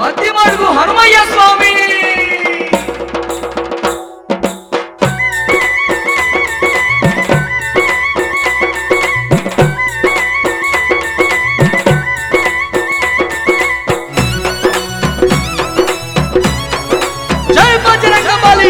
మధ్య మడుగు హనుమయ్య స్వామి జై బజరంగ బలి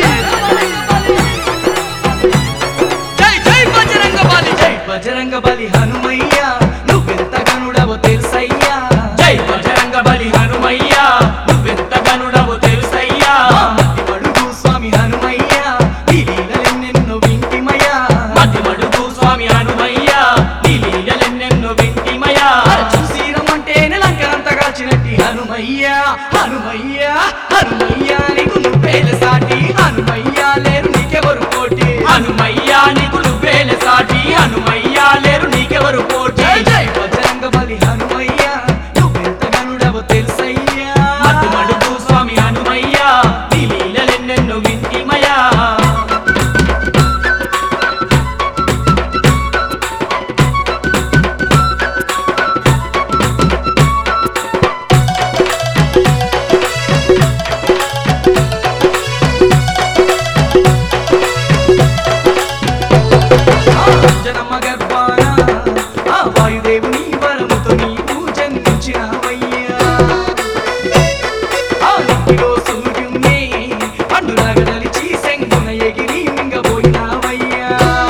జై జై బజరంగ బలి జై బజరంగ బలి హనుమయ్య నువ్వెంత గనుడవో తెలుసయ్యా జై బజరంగ బలి హనుమయ్య నువ్వెంత గనుడవు తెలుసయ్యా మతి మడుగు స్వామి హనుమయ్య నీ లీలలెన్నెన్నో వింటిమయ్యా మతి మడుగు స్వామి హనుమయ్య నీ లీలలెన్నెన్నో వింటిమయా చూసి రమ్మంటేనే లంకనంత కాల్చినట్టి హనుమయ్య హనుమయ్య హనుమయ్య నీకు నువ్వేల సాటి హనుమయ్య లేరు నీకెవరు కోటి హనుమయ్య నీకు నువ్వేల సాటి హనుమయ్య లేరు నీకెవరు పోటీ జై జై బజరంగ బలి హనుమయ్య నువ్వెంత గనుడవో తెలుసయ్యా మతి మడుగు స్వామి హనుమయ్య నీ లీలలెన్నెన్నో వింటిమయా జనమ గర్భాన ఆ వాయుదేవుని వరముతో నీవు జన్మించినావయ్యా ఆ నింగిలో సూర్యుణ్ణి పండులాగ దలిచి శంకున ఎగిరి మింగబోయినావయ్యా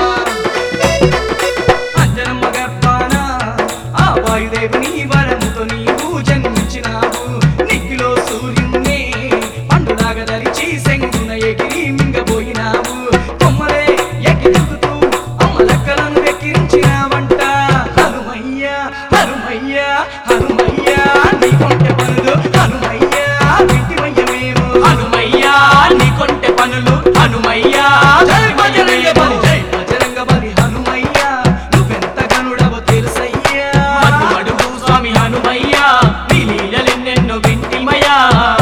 అంజనమ్మ గర్భాన ఆ వాయుదేవుని వరముతో నీవు జన్మించినావు నింగిలో సూర్యుణ్ణి పండులాగ దలిచి శంకున ఎగిరి మింగబోయినావు కొమ్మలే ఎక్కి దిగుతూ అమ్మ లెక్కలను వెక్కిరించినావంట హనుమయ్య హనుమయ్య హనుమయ్య నీ కొంటె పనులు హనుమయ్య వింటిమయ్య మేము హనుమయ్య నీ కొంటె పనులు హనుమయ్య జై బజరంగ బలి జై బజరంగ బలి హనుమయ్య నువ్వెంత గనుడవో తెలుసయ్యా మతి మడుగు స్వామి హనుమయ్య నీ లీలలెన్నెన్నో వింటిమయా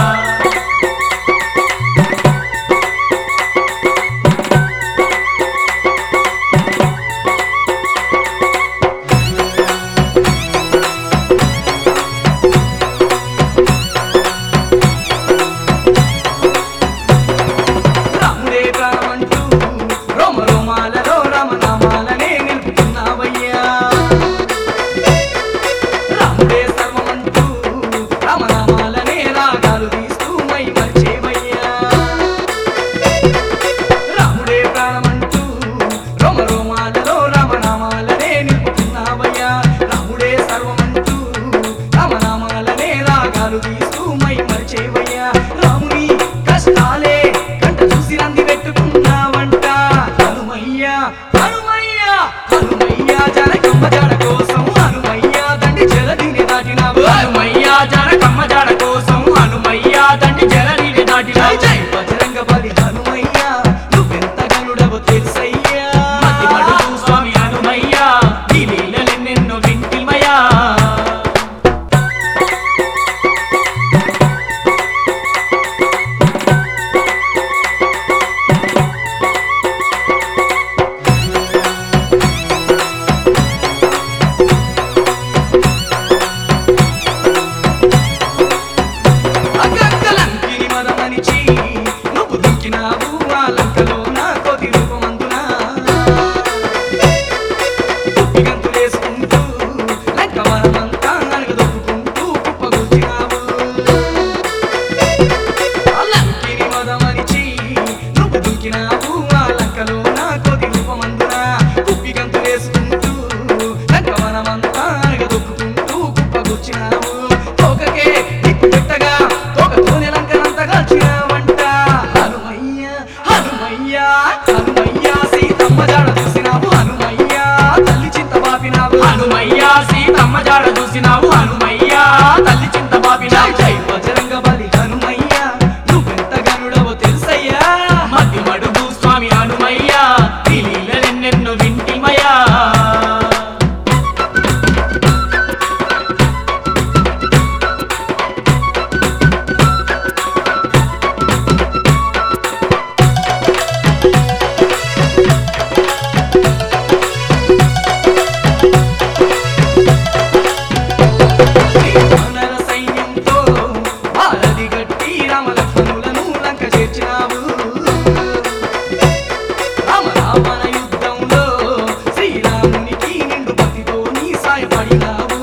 రాముడే ప్రాణమంటూ రోమ రోమాలలో రామనామాలనే నిలుపుతున్నావయ్యా రాముడే సర్వమంటూ రామనామాలనే రాగాలు తీస్తూ మై మరిచేవయ్యా రాముడే ప్రాణమంటూ రోమ రోమాలలో రామనామాలనే నిలుపుతున్నావయ్యా రాముడే సర్వమంటూ రామనామాలనే రాగాలు తీస్తూ మై మరిచేవయ్యా రాముని కష్టాలే కంట చూసి రంది పెట్టుకున్నావంట హనుమయ్య హనుమయ్య హనుమయ్య జనకమ్మ జడ కోసం హనుమయ్య దండి జలదిని దాటినావు హనుమయ్య జనకమ్మ జాడ కోసం హనుమయ్య తండ్రి జలనీని దాటిన జై జై బజరంగ బలి హనుమయ్య నువ్వెంత గనుడవో తెలుసయ్యా మతి మడుగు స్వామి హనుమయ్య నీ లీలలెన్నెన్నో వింటిమయా అగ్గగ్గలంకిని మదమనిచి నువ్వు దుంకినావు ఆ లంకలో నా కోతి రూపమందున దుప్పిగంతులేసుకుంటూ లంక వనమంతా నలుగదొక్కుకుంటూ కుప్పగొచ్చినావు ఆ లంకిని మదమనిచి నువ్వు దుంకినావు ఆ లంకలో నా కోతి రూపమందున కుప్పిగంతులేసుకుంటూ లంక వనమంతా నలుగదొక్కుకుంటూ కుప్పగొచ్చినావు తోకకే దిక్కు పెట్టగా తోకతోనే లంకనంతా కాల్చినావంట హనుమయ్య హనుమయ్య హనుమయ్య సీతమ్మ జాడ చూసినావు హనుమయ్య తల్లి చింత బాపినావు హనుమయ్య సీతమ్మ జాడ చూసినావు హనుమయ్య తల్లి చింత బాపిన జై జై బజరంగ బలి హనుమయ్య నువ్వెంత గనుడవో తెలుసయ్యా మతి మడుగు స్వామి హనుమయ్య నీ లీలలెన్నెన్నో వింటిమయా సాయపడినావు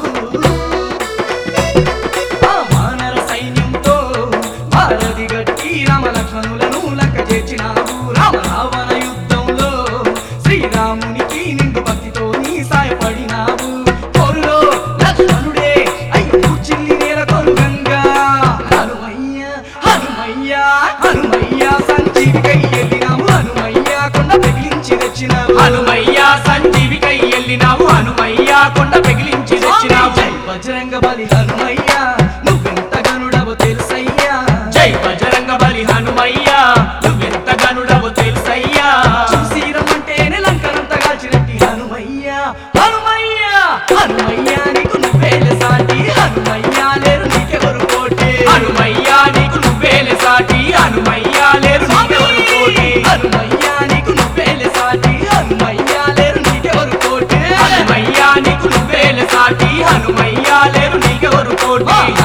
ఆ వానర సైన్యంతో భారతి గట్టి రామ లక్ష్మణులను లక్క చేర్చినావు రామ రావణ యుద్ధంలో శ్రీరామునికి నిండు భక్తితో నీ సాయపడినావు పోరులో లక్ష్మణుడే అయ్యో కూర్చిల్లి నేల కొలుగంగా హనుమయ్య హనుమయ్య హనుమయ్య సంజీవికై వెళ్ళినాము హనుమయ్య కొండ పెగిలించి తెచ్చినావు హనుమయ్య సంజీవికై ఎల్లినావు హనుమయ్య కొండ పెగిలించి తెచ్చినావు జై బజరంగ బలి హనుమయ్య నువ్వెంత గనుడవో తెలుసయ్యా జై బజరంగ బలి హనుమయ్య నువ్వెంత గనుడవు తెలుసయ్యా చూసి రమ్మంటేనే లంకనంత కాల్చినట్టి హనుమయ్య హనుమయ్య హనుమయ్య నీకు నువ్వేలే సాటి హనుమయ్య లేరు నీకెవరు కోటి హనుమయ్య నీకు నువ్వేలే సాటి హనుమయ్య లేరు నీకెవరు కోటి హనుమయ్య నీకు నువ్వేలే సాటి హనుమయ్య లేరు నీకెవరు కోటి హనుమయ్య నీకు నువ్వేలే సాటి హనుమయ్య లేరు నీకెవరు కోటి